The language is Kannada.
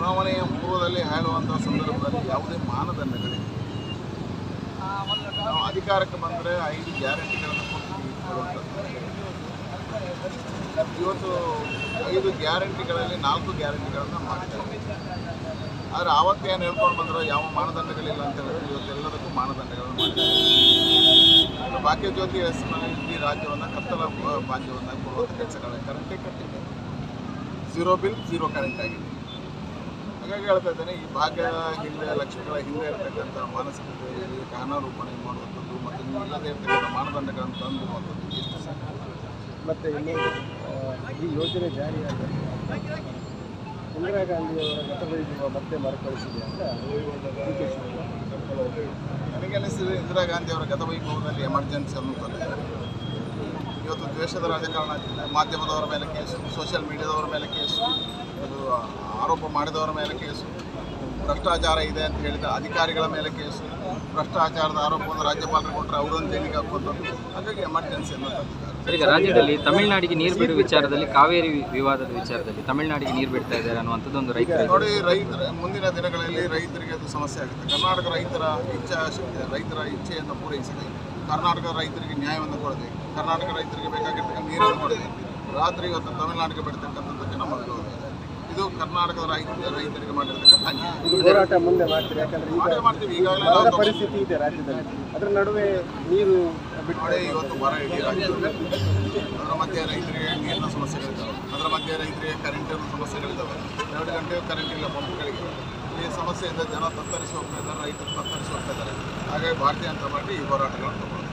ಚುನಾವಣೆಯ ಪೂರ್ವದಲ್ಲಿ ಹೇಳುವಂಥ ಸಂದರ್ಭದಲ್ಲಿ ಯಾವುದೇ ಮಾನದಂಡಗಳಿಲ್ಲ ನಾವು ಅಧಿಕಾರಕ್ಕೆ ಬಂದರೆ ಐದು ಗ್ಯಾರಂಟಿಗಳನ್ನು ಕೊಡ್ತೀವಿ ಹೇಳುವಂಥದ್ದು ಇವತ್ತು ಐದು ಗ್ಯಾರಂಟಿಗಳಲ್ಲಿ ನಾಲ್ಕು ಗ್ಯಾರಂಟಿಗಳನ್ನು ಮಾಡ್ತಾರೆ ಆದರೆ ಆವತ್ತೇನು ಹೇಳ್ಕೊಂಡು ಬಂದರೂ ಯಾವ ಮಾನದಂಡಗಳಿಲ್ಲ ಅಂತ ಹೇಳಿದ್ರೆ ಇವತ್ತೆಲ್ಲದಕ್ಕೂ ಮಾನದಂಡಗಳನ್ನು ಮಾಡಿದ್ದಾರೆ ಇನ್ನು ಭಾಗ್ಯಜ್ಯೋತಿ ಹೆಸರಿನಲ್ಲಿ ಇಡೀ ರಾಜ್ಯವನ್ನು ಕತ್ತಲ ಬ- ಭಾಗ್ಯವನ್ನು ಕೊಡುವಂಥ ಕೆಲಸಗಳ ಕರೆಂಟೇ ಕಟ್ಟಿದೆ ಝೀರೋ ಬಿಲ್ ಝೀರೋ ಕರೆಂಟ್ ಆಗಿದೆ ಹಾಗಾಗಿ ಹೇಳ್ತಾ ಇದ್ದೇನೆ ಈ ಭಾಗ್ಯ ಹಿಂದೆ ಲಕ್ಷ್ಮಿಗಳ ಹಿಂದೆ ಇರತಕ್ಕಂಥ ಮಾನಸಿಕತೆ ಕಾನಾರೂಪಣೆ ಮಾಡುವಂಥದ್ದು ಮತ್ತು ನೀವು ಇಲ್ಲದೇ ಇರತಕ್ಕಂಥ ಮಾನದಂಡಗಳನ್ನು ತಂದುವಂಥದ್ದು ಎಷ್ಟು ಸಾಕು ಮತ್ತು ಇನ್ನೊಂದು ಆ, ಈ ಯೋಜನೆ ಜಾರಿಯಾದ ಇಂದಿರಾ ಗಾಂಧಿಯವರ ಗತವೈಭವ ಮತ್ತೆ ಮರುಕಳಿಸಿದೆ ಅಂತ ಡಿ ಕೆ ಶಿವಕುಮಾರ್ ನನಗೆ ಅನಿಸಿದೆ ಇಂದಿರಾ ಗಾಂಧಿ ಅವರ ಗತವೈಭವದಲ್ಲಿ ಎಮರ್ಜೆನ್ಸಿ ಅನ್ನುತ್ತದೆ ಇವತ್ತು ದ್ವೇಷದ ರಾಜಕಾರಣ ಆಗ್ತಿದೆ ಮಾಧ್ಯಮದವರ ಮೇಲೆ ಕೇಸು ಸೋಷಿಯಲ್ ಮೀಡಿಯಾದವರ ಮೇಲೆ ಕೇಸು ಅದು ಆರೋಪ ಮಾಡಿದವರ ಮೇಲೆ ಕೇಸು ಭ್ರಷ್ಟಾಚಾರ ಇದೆ ಅಂತ ಹೇಳಿದ ಅಧಿಕಾರಿಗಳ ಮೇಲೆ ಕೇಸು ಭ್ರಷ್ಟಾಚಾರದ ಆರೋಪವನ್ನು ರಾಜ್ಯಪಾಲರು ಕೊಟ್ಟರೆ ಅವರೊಂದು ಜೈಲಿಗೆ ಹಾಕುವಂಥದ್ದು ಹಾಗಾಗಿ ಎಮರ್ಜೆನ್ಸಿ ಅನ್ನೋದು ಸರ್, ಈಗ ರಾಜ್ಯದಲ್ಲಿ ತಮಿಳುನಾಡಿಗೆ ನೀರು ಬಿಡುವ ವಿಚಾರದಲ್ಲಿ ಕಾವೇರಿ ವಿ- ವಿವಾದದ ವಿಚಾರದಲ್ಲಿ ತಮಿಳುನಾಡಿಗೆ ನೀರು ಬಿಡ್ತಾ ಇದ್ದಾರೆ ಅನ್ನುವಂಥದ್ದು ಒಂದು ರೈತರ ನೋಡಿ ರೈತರ ಮುಂದಿನ ದಿನಗಳಲ್ಲಿ ರೈತರಿಗೆ ಅದು ಸಮಸ್ಯೆ ಆಗುತ್ತೆ ಕರ್ನಾಟಕ ರೈತರ ಇಚ್ಛಾಶಕ್ತಿ ರೈತರ ಇಚ್ಛೆಯನ್ನು ಪೂರೈಸದೆ ಕರ್ನಾಟಕ ರೈತರಿಗೆ ನ್ಯಾಯವನ್ನು ಕೊಡದೆ ಕರ್ನಾಟಕ ರೈತರಿಗೆ ಬೇಕಾಗಿರ್ತಕ್ಕಂಥ ನೀರನ್ನು ಕೊಡದೆ ರಾತ್ರಿ ಇವತ್ತು ತಮಿಳುನಾಡಿಗೆ ಬಿಡ್ತಕ್ಕಂಥದ್ದಕ್ಕೆ ನಮ್ಮ ವಿರೋಧ ಇದೆ ಇದು ಕರ್ನಾಟಕದ ರೈತ ರೈತರಿಗೆ ಮಾಡಿರ್ತಕ್ಕಂಥ ಅನ್ಯಾಯ ಇದು ಹೋರಾಟ ಮುಂದೆ ಮಾಡ್ತೀರಿ ಯಾಕಂದ್ರೆ ಈಗ ಮಾಡೇ ಮಾಡ್ತೀವಿ ಈಗಾಗಲೇ ಬರದ ನಾವು ಪರಿಸ್ಥಿತಿ ಇದೆ ರಾಜ್ಯದಲ್ಲಿ ಅದರ ನಡುವೆ ನೀರು ಬಿಟ್ಟು ನೋಡಿ ಇವತ್ತು ಬರ ಇಡೀ ರಾಜ್ಯದಲ್ಲಿ ಅದರ ಮಧ್ಯೆ ರೈತರಿಗೆ ನೀರಿನ ಸಮಸ್ಯೆಗಳಿದ್ದಾವೆ ಅದರ ಮಧ್ಯೆ ರೈತರಿಗೆ ಕರೆಂಟಿನ ಸಮಸ್ಯೆಗಳಿದ್ದಾವೆ ಎರಡು ಗಂಟೆ ಕರೆಂಟ್ ಇಲ್ಲ ಪಂಪ್ಗಳಿಗೆ ಈ ಸಮಸ್ಯೆಯಿಂದ ಜನ ತತ್ತರಿಸಿ ಹೋಗ್ತಾ ಇದ್ದಾರೆ ರೈತರು ತತ್ತರಿಸಿ ಹೋಗ್ತಾ ಇದ್ದಾರೆ ಹಾಗಾಗಿ ಭಾರತೀಯ ಜನತಾ ಪಾರ್ಟಿ ಈ ಹೋರಾಟಗಳನ್ನು ತಗೊಳ್ಳುತ್ತೆ